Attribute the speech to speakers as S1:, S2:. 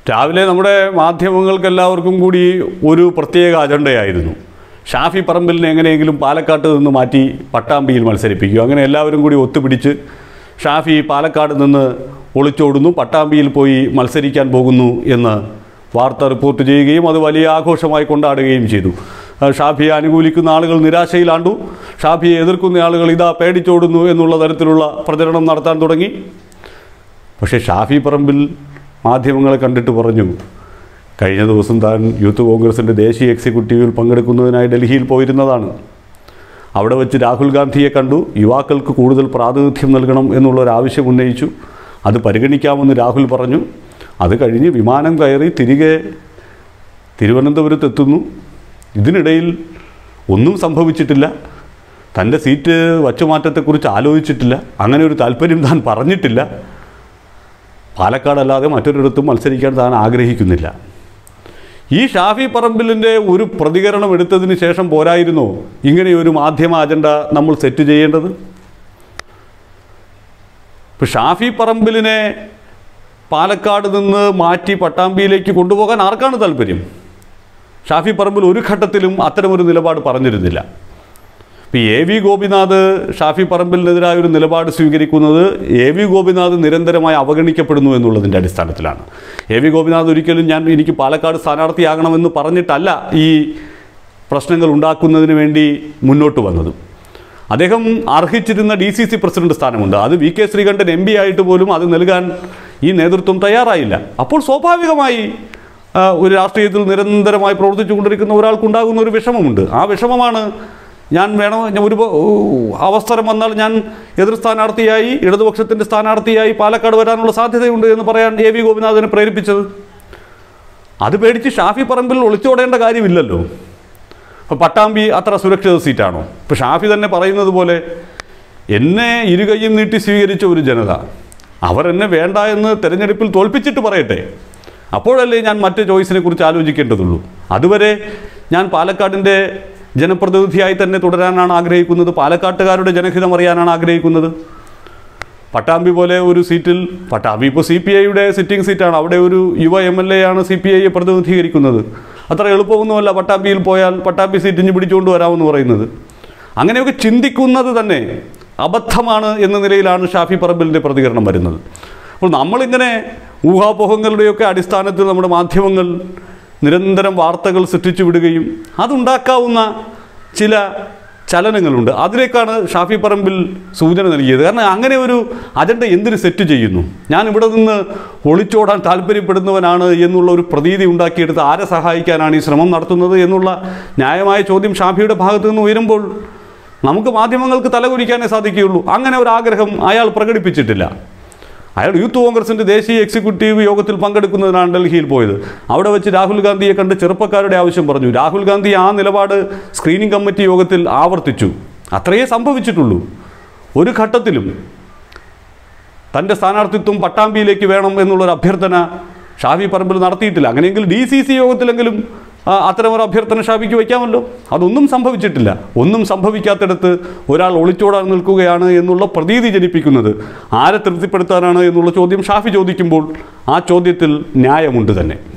S1: രാവിലെ നമ്മുടെ മാധ്യമങ്ങൾക്ക് എല്ലാവർക്കും കൂടി ഒരു പ്രത്യേക അജണ്ടയായിരുന്നു ഷാഫി പറമ്പിലിനെ എങ്ങനെയെങ്കിലും പാലക്കാട്ട് നിന്ന് മാറ്റി പട്ടാമ്പിയിൽ മത്സരിപ്പിക്കുക അങ്ങനെ എല്ലാവരും കൂടി ഒത്തുപിടിച്ച് ഷാഫി പാലക്കാട് നിന്ന് ഒളിച്ചോടുന്നു പട്ടാമ്പിയിൽ പോയി മത്സരിക്കാൻ പോകുന്നു എന്ന് വാർത്ത റിപ്പോർട്ട് ചെയ്യുകയും അത് വലിയ ആഘോഷമായി കൊണ്ടാടുകയും ചെയ്തു ആ, ഷാഫിയെ അനുകൂലിക്കുന്ന ആളുകൾ നിരാശയിലാണ്ടു ഷാഫിയെ എതിർക്കുന്ന ആളുകൾ ഇതാ പേടിച്ചോടുന്നു എന്നുള്ള തരത്തിലുള്ള പ്രചരണം നടത്താൻ തുടങ്ങി പക്ഷേ ഷാഫി പറമ്പിൽ മാധ്യമങ്ങളെ കണ്ടിട്ട് പറഞ്ഞു കഴിഞ്ഞ ദിവസം താൻ യൂത്ത് കോൺഗ്രസിൻ്റെ ദേശീയ എക്സിക്യൂട്ടീവിൽ പങ്കെടുക്കുന്നതിനായി ഡൽഹിയിൽ പോയിരുന്നതാണ് അവിടെ വെച്ച് രാഹുൽ ഗാന്ധിയെ കണ്ടു യുവാക്കൾക്ക് കൂടുതൽ പ്രാതിനിധ്യം നൽകണം എന്നുള്ളൊരാവശ്യം ഉന്നയിച്ചു അത് പരിഗണിക്കാമെന്ന് രാഹുൽ പറഞ്ഞു അത് കഴിഞ്ഞ് വിമാനം കയറി തിരികെ തിരുവനന്തപുരത്ത് എത്തുന്നു ഇതിനിടയിൽ ഒന്നും സംഭവിച്ചിട്ടില്ല തൻ്റെ സീറ്റ് വച്ചുമാറ്റത്തെക്കുറിച്ച് ആലോചിച്ചിട്ടില്ല അങ്ങനെ ഒരു താല്പര്യം താൻ പറഞ്ഞിട്ടില്ല പാലക്കാടല്ലാതെ മറ്റൊരിടത്തും മത്സരിക്കാൻ താൻ ആഗ്രഹിക്കുന്നില്ല ഈ ഷാഫി പറമ്പിലിൻ്റെ ഒരു പ്രതികരണം എടുത്തതിന് ശേഷം പോരായിരുന്നോ ഇങ്ങനെ ഒരു മാധ്യമ അജണ്ട നമ്മൾ സെറ്റ് ചെയ്യേണ്ടത് ഇപ്പം ഷാഫി പറമ്പിലിനെ പാലക്കാട് നിന്ന് മാറ്റി പട്ടാമ്പിയിലേക്ക് കൊണ്ടുപോകാൻ ആർക്കാണ് താല്പര്യം ഷാഫി പറമ്പിൽ ഒരു ഘട്ടത്തിലും അത്തരമൊരു നിലപാട് പറഞ്ഞിരുന്നില്ല ഇപ്പോൾ എ വി ഗോപിനാഥ് ഷാഫി പറമ്പിലിനെതിരായ ഒരു നിലപാട് സ്വീകരിക്കുന്നത് എ വി ഗോപിനാഥ് നിരന്തരമായി അവഗണിക്കപ്പെടുന്നു എന്നുള്ളതിൻ്റെ അടിസ്ഥാനത്തിലാണ് എ വി ഗോപിനാഥ് ഒരിക്കലും ഞാൻ എനിക്ക് പാലക്കാട് സ്ഥാനാർത്ഥിയാകണമെന്ന് പറഞ്ഞിട്ടല്ല ഈ പ്രശ്നങ്ങൾ ഉണ്ടാക്കുന്നതിന് വേണ്ടി മുന്നോട്ട് വന്നത് അദ്ദേഹം അർഹിച്ചിരുന്ന ഡി സി സി പ്രസിഡന്റ് സ്ഥാനമുണ്ട് അത് V K Sreekandan M P ആയിട്ട് പോലും അത് നൽകാൻ ഈ നേതൃത്വം തയ്യാറായില്ല അപ്പോൾ സ്വാഭാവികമായി ആ, ഒരു രാഷ്ട്രീയത്തിൽ നിരന്തരമായി പ്രവർത്തിച്ചു കൊണ്ടിരിക്കുന്ന ഒരാൾക്കുണ്ടാകുന്ന ഒരു വിഷമമുണ്ട് ആ വിഷമമാണ് ഞാൻ വേണം ഞാൻ ഒരു പ- അവസരം വന്നാൽ ഞാൻ എതിർ സ്ഥാനാർത്ഥിയായി ഇടതുപക്ഷത്തിൻ്റെ സ്ഥാനാർത്ഥിയായി പാലക്കാട് വരാനുള്ള സാധ്യതയുണ്ട് എന്ന് പറയാൻ എ വി ഗോപിനാഥിനെ പ്രേരിപ്പിച്ചത് അത് പേടിച്ച് ഷാഫി പറമ്പിൽ ഒളിച്ചോടേണ്ട കാര്യമില്ലല്ലോ അപ്പോൾ പട്ടാമ്പി അത്ര സുരക്ഷിത സീറ്റാണോ ഇപ്പോൾ ഷാഫി തന്നെ പറയുന്നത് പോലെ എന്നെ ഇരുകൈയും നീട്ടി സ്വീകരിച്ച ഒരു ജനത അവർ എന്നെ വേണ്ട എന്ന് തെരഞ്ഞെടുപ്പിൽ തോൽപ്പിച്ചിട്ട് പറയട്ടെ അപ്പോഴല്ലേ ഞാൻ മറ്റ് ചോയ്സിനെ കുറിച്ച് ആലോചിക്കേണ്ടതുള്ളൂ അതുവരെ ഞാൻ പാലക്കാടിൻ്റെ ജനപ്രതിനിധിയായി തന്നെ തുടരാനാണ് ആഗ്രഹിക്കുന്നത് പാലക്കാട്ടുകാരുടെ ജനഹിതം അറിയാനാണ് ആഗ്രഹിക്കുന്നത് പട്ടാമ്പി പോലെ ഒരു സീറ്റിൽ പട്ടാമ്പി ഇപ്പോൾ സി പി ഐയുടെ സിറ്റിംഗ് സീറ്റാണ് അവിടെ ഒരു യുവ എം എൽ എ ആണ് സി പി ഐയെ പ്രതിനിധീകരിക്കുന്നത് അത്ര എളുപ്പമൊന്നുമല്ല പട്ടാമ്പിയിൽ പോയാൽ പട്ടാമ്പി സീറ്റ് ഇഞ്ഞ് പിടിച്ചുകൊണ്ട് വരാമെന്ന് പറയുന്നത് അങ്ങനെയൊക്കെ ചിന്തിക്കുന്നത് തന്നെ അബദ്ധമാണ് എന്ന നിലയിലാണ് ഷാഫി പറമ്പിലിൻ്റെ പ്രതികരണം വരുന്നത് അപ്പോൾ നമ്മളിങ്ങനെ ഊഹാപോഹങ്ങളുടെയൊക്കെ അടിസ്ഥാനത്തിൽ നമ്മുടെ മാധ്യമങ്ങൾ നിരന്തരം വാർത്തകൾ സൃഷ്ടിച്ചു വിടുകയും അതുണ്ടാക്കാവുന്ന ചില ചലനങ്ങളുണ്ട് അതിലേക്കാണ് ഷാഫി പറമ്പിൽ സൂചന നൽകിയത് കാരണം അങ്ങനെ ഒരു അജണ്ട എന്തിന് സെറ്റ് ചെയ്യുന്നു ഞാൻ ഇവിടെ നിന്ന് ഒളിച്ചോടാൻ താല്പര്യപ്പെടുന്നവനാണ് എന്നുള്ള ഒരു പ്രതീതി ഉണ്ടാക്കിയെടുത്ത് ആരെ സഹായിക്കാനാണ് ഈ ശ്രമം നടത്തുന്നത് എന്നുള്ള ന്യായമായ ചോദ്യം ഷാഫിയുടെ ഭാഗത്തു നിന്ന് ഉയരുമ്പോൾ നമുക്ക് മാധ്യമങ്ങൾക്ക് തലകുലിക്കാനേ സാധിക്കുകയുള്ളൂ അങ്ങനെ ഒരു ആഗ്രഹം അയാൾ പ്രകടിപ്പിച്ചിട്ടില്ല അയാൾ യൂത്ത് കോൺഗ്രസിൻ്റെ ദേശീയ എക്സിക്യൂട്ടീവ് യോഗത്തിൽ പങ്കെടുക്കുന്നതിനാണ് ഡൽഹിയിൽ പോയത് അവിടെ വെച്ച് രാഹുൽ ഗാന്ധിയെ കണ്ട് ചെറുപ്പക്കാരുടെ ആവശ്യം പറഞ്ഞു രാഹുൽ ഗാന്ധി ആ നിലപാട് സ്ക്രീനിംഗ് കമ്മിറ്റി യോഗത്തിൽ ആവർത്തിച്ചു അത്രയേ സംഭവിച്ചിട്ടുള്ളൂ ഒരു ഘട്ടത്തിലും തൻ്റെ സ്ഥാനാർത്ഥിത്വം പട്ടാമ്പിയിലേക്ക് വേണം എന്നുള്ളൊരു അഭ്യർത്ഥന ഷാഫി പറമ്പിൽ നടത്തിയിട്ടില്ല അങ്ങനെയെങ്കിൽ ഡി സി സി യോഗത്തിലെങ്കിലും ആ, അത്തരമൊരു അഭ്യർത്ഥന ഷാഫിക്ക് വയ്ക്കാമല്ലോ അതൊന്നും സംഭവിച്ചിട്ടില്ല ഒന്നും സംഭവിക്കാത്തിടത്ത് ഒരാൾ ഒളിച്ചോടാൻ നിൽക്കുകയാണ് എന്നുള്ള പ്രതീതി ജനിപ്പിക്കുന്നത് ആരെ തൃപ്തിപ്പെടുത്താനാണ് എന്നുള്ള ചോദ്യം ഷാഫി ചോദിക്കുമ്പോൾ ആ ചോദ്യത്തിൽ ന്യായമുണ്ട് തന്നെ